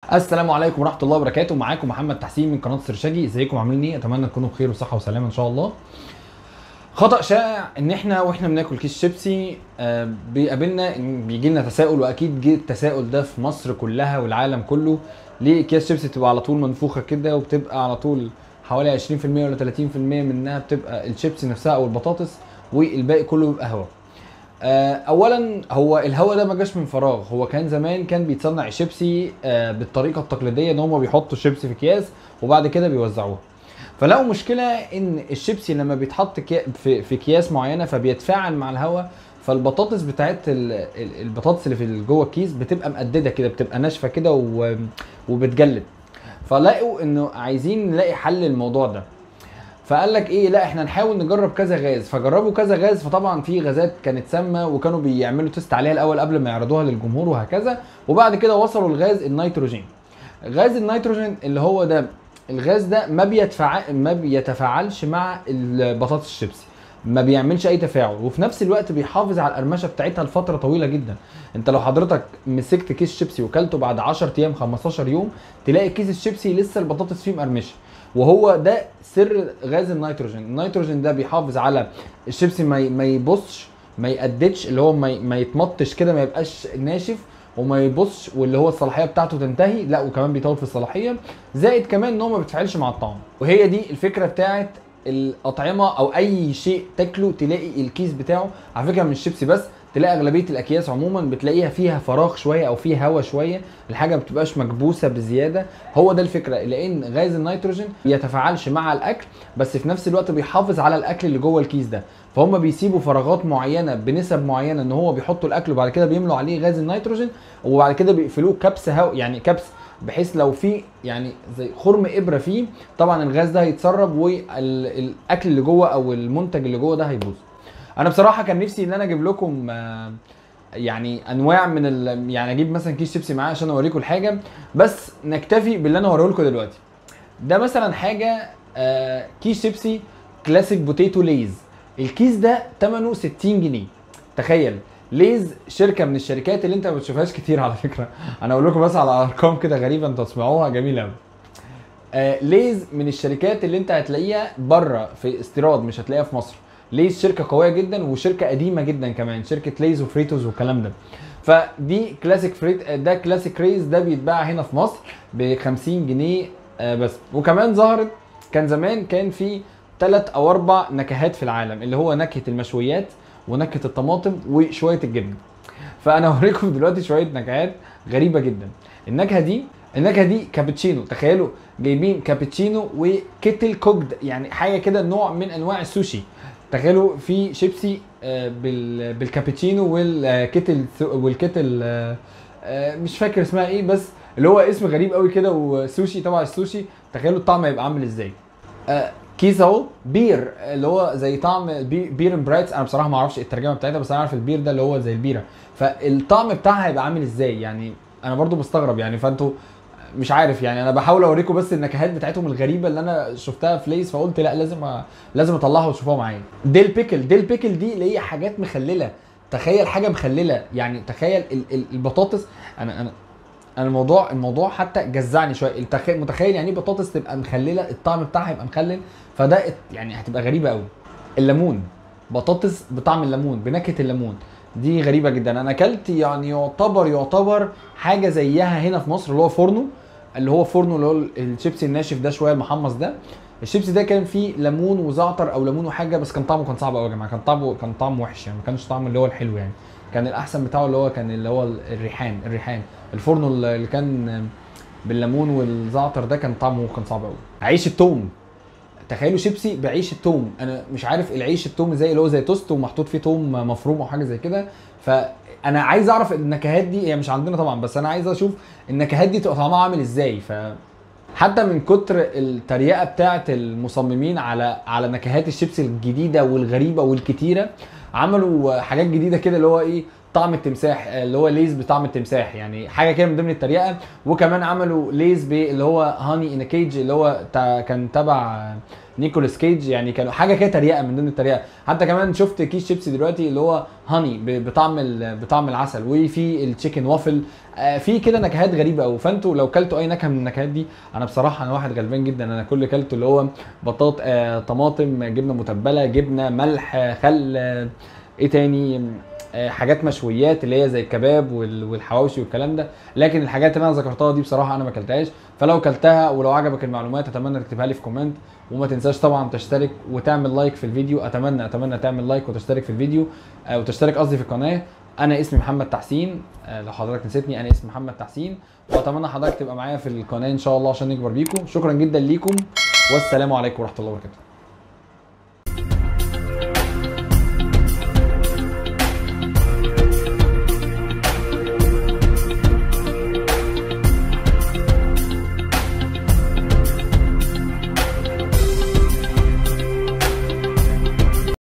السلام عليكم ورحمه الله وبركاته معاكم محمد تحسين من قناه سرشاجي ازيكم عاملين ايه اتمنى تكونوا بخير وصحه وسلامه ان شاء الله خطا شائع ان احنا واحنا بناكل كيس شيبسي آه، بيقابلنا إن بيجي لنا تساؤل واكيد جه التساؤل ده في مصر كلها والعالم كله ليه اكياس شيبسي بتبقى على طول منفوخه كده وبتبقى على طول حوالي 20% ولا 30% منها بتبقى الشيبسي نفسها او البطاطس والباقي كله بيبقى هواء آه، اولا هو الهواء ده ما جاش من فراغ هو كان زمان كان بيتصنع الشيبسي آه، بالطريقه التقليديه ان هم بيحطوا الشيبسي في اكياس وبعد كده بيوزعوها فلقوا مشكله ان الشيبسي لما بيتحط كي- في في اكياس معينه فبيتفاعل مع الهواء فالبطاطس بتاعت ال- ال- البطاطس اللي في جوه الكيس بتبقى مقدده كده بتبقى ناشفه كده و- وبتجلد فلقوا انه عايزين نلاقي حل للموضوع ده فقال لك ايه لا احنا نحاول نجرب كذا غاز فجربوا كذا غاز فطبعا في غازات كانت سامه وكانوا بيعملوا تيست عليها الاول قبل ما يعرضوها للجمهور وهكذا وبعد كده وصلوا لغاز النيتروجين غاز النيتروجين اللي هو ده الغاز ده ما بيتفاعل ما بيتفاعلش مع البطاطس الشيبسي ما بيعملش اي تفاعل وفي نفس الوقت بيحافظ على القرمشه بتاعتها لفتره طويله جدا انت لو حضرتك مسكت كيس شيبسي وكلته بعد 10 ايام 15 يوم تلاقي كيس الشيبسي لسه البطاطس فيه مقرمشه وهو ده سر غاز النيتروجين النيتروجين ده بيحافظ على الشيبسي ما ي- ما يبصش ما يقددش اللي هو ما ي- ما يتمطش كده ما يبقاش ناشف وما يبصش واللي هو الصلاحيه بتاعته تنتهي لا وكمان بيطول في الصلاحيه زائد كمان ان هو ما بيتفاعلش مع الطعم وهي دي الفكره بتاعت الاطعمه او اي شيء تاكله تلاقي الكيس بتاعه على فكره مش الشيبسي بس تلاقي اغلبيه الاكياس عموما بتلاقيها فيها فراغ شويه او فيها هواء شويه الحاجه ما بتبقاش مكبوسه بزياده هو ده الفكره لان غاز النيتروجين بيتفاعلش مع الاكل بس في نفس الوقت بيحافظ على الاكل اللي جوه الكيس ده فهم بيسيبوا فراغات معينه بنسب معينه ان هو بيحطوا الاكل وبعد كده بيملوا عليه غاز النيتروجين وبعد كده بيقفلوه كبس هواء يعني كبس بحيث لو في يعني زي خرم ابره فيه طبعا الغاز ده هيتسرب والاكل اللي جوه او المنتج اللي جوه ده هيبوظ انا بصراحه كان نفسي ان انا اجيب لكم آه، يعني انواع من ال... يعني اجيب مثلا كيس شيبسي معاه عشان اوريكم الحاجه بس نكتفي باللي انا هوريه لكم دلوقتي ده مثلا حاجه آه، كيس شيبسي كلاسيك بوتيتو ليز الكيس ده ثمنه 60 جنيه تخيل ليز شركه من الشركات اللي انت ما بتشوفهاش كتير على فكره انا اقول لكم بس على ارقام كده غريبه انتوا تسمعوها جميله قوي آه ليز من الشركات اللي انت هتلاقيها بره في استيراد مش هتلاقيها في مصر ليز شركه قويه جدا وشركه قديمه جدا كمان شركه ليز وفريتوز والكلام ده فدي كلاسيك فريت ده كلاسيك ريز ده بيتباع هنا في مصر ب 50 جنيه آه بس وكمان ظهرت كان زمان كان في ثلاث او اربع نكهات في العالم اللي هو نكهه المشويات ونكهه الطماطم وشويه الجبنه فانا هوريكم دلوقتي شويه نكهات غريبه جدا النكهه دي النكهه دي كابتشينو تخيلوا جايبين كابتشينو وكيتل كوكد يعني حاجه كده نوع من انواع السوشي تخيلوا في شيبسي آه، بال بالكابتشينو والكيتل والكيتل آه، آه، مش فاكر اسمها ايه بس اللي هو اسم غريب قوي كده وسوشي طبعا السوشي تخيلوا الطعم هيبقى عامل ازاي آه، كيس اهو بير اللي هو زي طعم بي- بير ان برايتس انا بصراحه ما اعرفش الترجمه بتاعتها بس انا عارف البير ده اللي هو زي البيره فالطعم بتاعها هيبقى عامل ازاي يعني انا برضو بستغرب يعني فانتوا مش عارف يعني انا بحاول اوريكم بس النكهات بتاعتهم الغريبه اللي انا شفتها في ليس فقلت لا لازم أ... لازم اطلعها وتشوفوها معايا ديل بيكل ديل بيكل دي اللي هي حاجات مخلله تخيل حاجه مخلله يعني تخيل ال- ال- البطاطس انا انا انا الموضوع الموضوع حتى جزعني شويه التخ... متخيل يعني ايه بطاطس تبقى مخلله الطعم بتاعها يبقى مخلل فده ات- يعني هتبقى غريبه قوي الليمون بطاطس بطعم الليمون بنكهه الليمون دي غريبه جدا انا اكلت يعني يعتبر يعتبر حاجه زيها هنا في مصر اللي هو فورنو اللي هو فورنو اللي هو الشيبسي الناشف ده شويه المحمص ده الشيبسي ده كان فيه ليمون وزعتر او ليمون وحاجه بس كان طعمه كان صعب قوي يا جماعه كان طعمه كان طعمه وحش يعني ما كانش طعمه اللي هو الحلو يعني كان الاحسن بتاعه اللي هو كان اللي هو الريحان الريحان الفورنو اللي كان بالليمون والزعتر ده كان طعمه كان صعب قوي عيش التوم تخيلوا شيبسي بعيش التوم انا مش عارف العيش التوم ازاي اللي هو زي توست ومحطوط فيه توم مفروم او حاجه زي كده فانا عايز اعرف النكهات دي هي مش عندنا طبعا بس انا عايز اشوف النكهات دي تبقى طعمها عامل ازاي ف حتى من كتر التريقه بتاعه المصممين على على نكهات الشيبسي الجديده والغريبه والكتيره عملوا حاجات جديده كده اللي هو ايه طعم التمساح آه، اللي هو ليز بطعم التمساح يعني حاجه كده من ضمن التريقه وكمان عملوا ليز ب اللي هو هاني ان كيج اللي هو تا كان تبع آه، نيكولاس كيج يعني كانوا حاجه كده تريقه من ضمن التريقه حتى كمان شفت كيس شيبسي دلوقتي اللي هو هاني ب- بطعم ال- بطعم العسل وفي التشيكن وافل آه، في كده نكهات غريبه قوي فانتوا لو كلتوا اي نكهه من النكهات دي انا بصراحه انا واحد غلبان جدا انا كل اللي كلته اللي هو بطاط آه، طماطم جبنه متبله جبنه ملح آه، خل آه، ايه تاني آه، حاجات مشويات اللي هي زي الكباب وال- والحواوشي والكلام ده لكن الحاجات اللي انا ذكرتها دي بصراحه انا ما اكلتهاش فلو كلتها ولو عجبك المعلومات اتمنى تكتبها لي في كومنت وما تنساش طبعا تشترك وتعمل لايك في الفيديو اتمنى اتمنى تعمل لايك وتشترك في الفيديو آه، وتشترك قصدي في القناه انا اسمي محمد تحسين آه، لو حضرتك نسيتني انا اسمي محمد تحسين واتمنى حضرتك تبقى معايا في القناه ان شاء الله عشان نكبر بيكم شكرا جدا ليكم والسلام عليكم ورحمه الله وبركاته